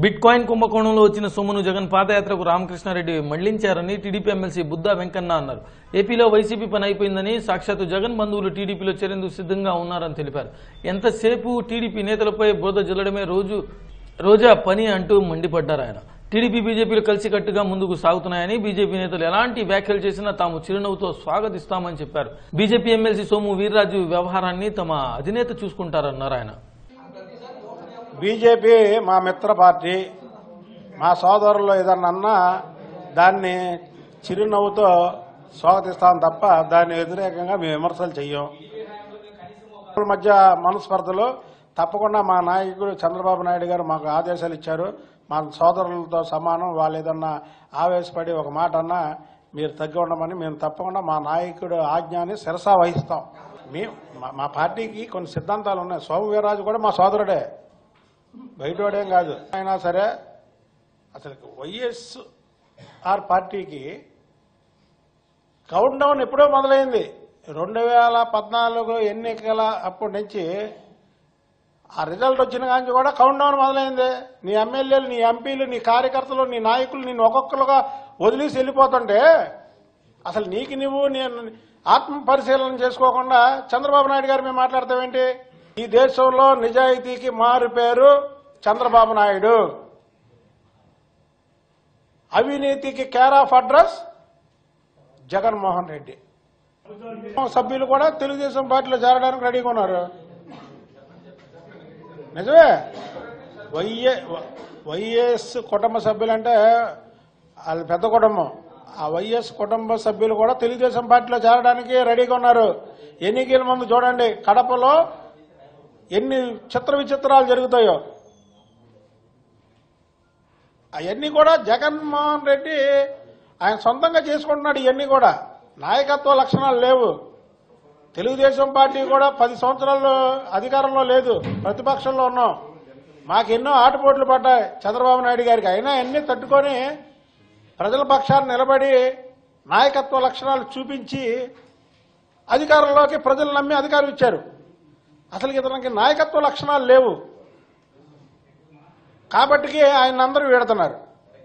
bit coin కుంభకోణంలో వచ్చిన సొమ్మును జగన్ పాదయాత్రకు రామకృష్ణారెడ్డి మళ్లించారని టీడీపీ ఎమ్మెల్సీ బుద్దా వెంకన్న అన్నారు ఏపీలో వైసీపీ పని అయిపోయిందని సాక్షాత్తు జగన్ బంధువులు టీడీపీలో చేరేందుకు సిద్ధంగా ఉన్నారని తెలిపారు ఎంతసేపు టీడీపీ నేతలపై బోధ జల్లడమే రోజు రోజా పని అంటూ మండిపడ్డారు ఆయన టీడీపీ బీజేపీలు కలిసికట్టుగా ముందుకు సాగుతున్నాయని బీజేపీ నేతలు ఎలాంటి వ్యాఖ్యలు చేసినా తాము చిరునవ్వుతో స్వాగతిస్తామని చెప్పారు బీజేపీ ఎమ్మెల్సీ సోము వీర్రాజు వ్యవహారాన్ని తమ అధినేత చూసుకుంటారన్నారు ఆయన బీజేపీ మా మిత్ర పార్టీ మా సోదరులు ఏదన్నా అన్నా దాన్ని చిరునవ్వుతో స్వాగతిస్తాం తప్ప దాన్ని వ్యతిరేకంగా మేము విమర్శలు చెయ్యం వాళ్ళ మధ్య మనస్పర్ధలు తప్పకుండా మా నాయకుడు చంద్రబాబు నాయుడు గారు మాకు ఆదేశాలు ఇచ్చారు మా సోదరులతో సమానం వాళ్ళు ఏదన్నా ఆవేశపడి ఒక మాట అన్నా మీరు తగ్గి ఉండమని మేము తప్పకుండా మా నాయకుడు ఆజ్ఞాన్ని శిరసా వహిస్తాం మేము మా- మా పార్టీకి కొన్ని సిద్ధాంతాలు ఉన్నాయి సోము వీర్రాజు కూడా మా సోదరుడే బయటోడేం కాదు అయినా సరే అసలు వైఎస్ ఆర్ పార్టీకి కౌంట్ డౌన్ ఎప్పుడో మొదలైంది రెండు వేల పద్నాలుగు ఎన్నికల అప్పటి నుంచి ఆ రిజల్ట్ వచ్చిన కాంచి కూడా కౌంట్ డౌన్ మొదలైంది నీ ఎమ్మెల్యేలు నీ ఎంపీలు నీ కార్యకర్తలు నీ నాయకులు నిన్ను ఒక్కొక్కరుగా వదిలేసి వెళ్ళిపోతుంటే అసలు నీకు నువ్వు నేను ఆత్మ పరిశీలన చేసుకోకుండా చంద్రబాబు నాయుడు గారు మేము మాట్లాడతామేంటి ఈ దేశంలో నిజాయితీకి మారు పేరు చంద్రబాబు నాయుడు అవినీతికి care of address Jaganmohan Reddy సభ్యులు కూడా తెలుగుదేశం పార్టీలో చేరడానికి రెడీగా ఉన్నారు నిజమే వైఏ వైఎస్ కుటుంబ సభ్యులంటే వాళ్ళ పెద్ద కుటుంబం ఆ వైఎస్ కుటుంబ సభ్యులు కూడా తెలుగుదేశం పార్టీలో చేరడానికి రెడీగా ఉన్నారు ఎన్నికల ముందు చూడండి కడపలో ఎన్ని చిత్ర విచిత్రాలు జరుగుతాయో అవన్నీ కూడా జగన్మోహన్ రెడ్డి ఆయన సొంతంగా చేసుకుంటున్నాడు ఇవన్నీ కూడా నాయకత్వ లక్షణాలు లేవు తెలుగుదేశం పార్టీ కూడా పది సంవత్సరాలు అధికారంలో లేదు ప్రతిపక్షంలో ఉన్నాం మాకు ఎన్నో ఆటపోట్లు పడ్డాయి చంద్రబాబు నాయుడు గారికి అయినా అన్ని తట్టుకొని ప్రజల పక్షాన్ని నిలబడి నాయకత్వ లక్షణాలు చూపించి అధికారంలోకి ప్రజలు నమ్మి అధికారం ఇచ్చారు అసలు ఇతనికి నాయకత్వ లక్షణాలు లేవు కాబట్టికి ఆయన అందరూ వీడుతున్నారు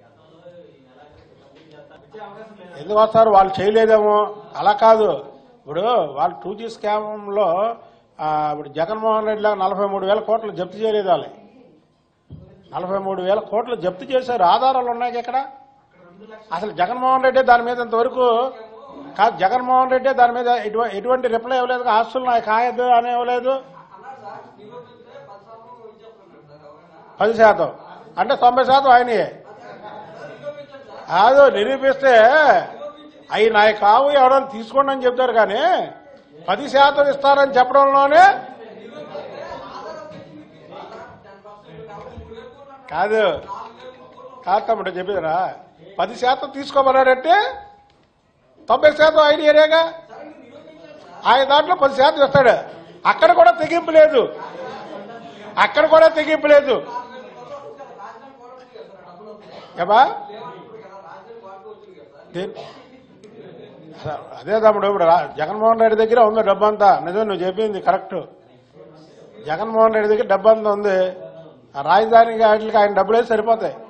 ఎందుకు వస్తారు వాళ్ళు చేయలేదేమో అలా కాదు ఇప్పుడు వాళ్ళు టూ జీ స్కామ్లో ఆ, ఇప్పుడు జగన్మోహన్ రెడ్డి లాగా నలభై మూడు వేల కోట్లు జప్తు చేయలేదు వాళ్ళు నలభై మూడు వేల కోట్లు జప్తు చేశారు ఆధారాలు ఉన్నాయి ఇక్కడ అసలు జగన్మోహన్ రెడ్డి దాని మీద ఇంతవరకు కాదు జగన్మోహన్ రెడ్డి దాని మీద ఎటువ- ఎటువంటి రిప్లై ఇవ్వలేదు ఆస్తులు నాకు కాయదు అని ఇవ్వలేదు పది శాతం అంటే తొంభై శాతం ఆయనయే కాదు నిరూపిస్తే అవి నాయ కావు ఎవరైనా తీసుకోండి అని చెప్తారు కానీ పది శాతం ఇస్తారని చెప్పడంలోనే కాదు కాదు తమ్ముడు చెప్పేదిరా పది శాతం తీసుకోమన్నాడంటే తొంభై శాతం ఆయన ఏరియాగా ఆయన దాంట్లో పది శాతం ఇస్తాడు అక్కడ కూడా తెగింపు లేదు అక్కడ కూడా తెగింపు లేదు ఏమా దే- అదే తమ్ముడు ఇప్పుడు రా- జగన్మోహన్ రెడ్డి దగ్గర ఉంది డబ్బంతా నిజం నువ్వు చెప్పింది కరెక్ట్ జగన్మోహన్ రెడ్డి దగ్గర డబ్బంతా ఉంది ఆ రాజధానికి వాటికి ఆయన డబ్బులే సరిపోతాయి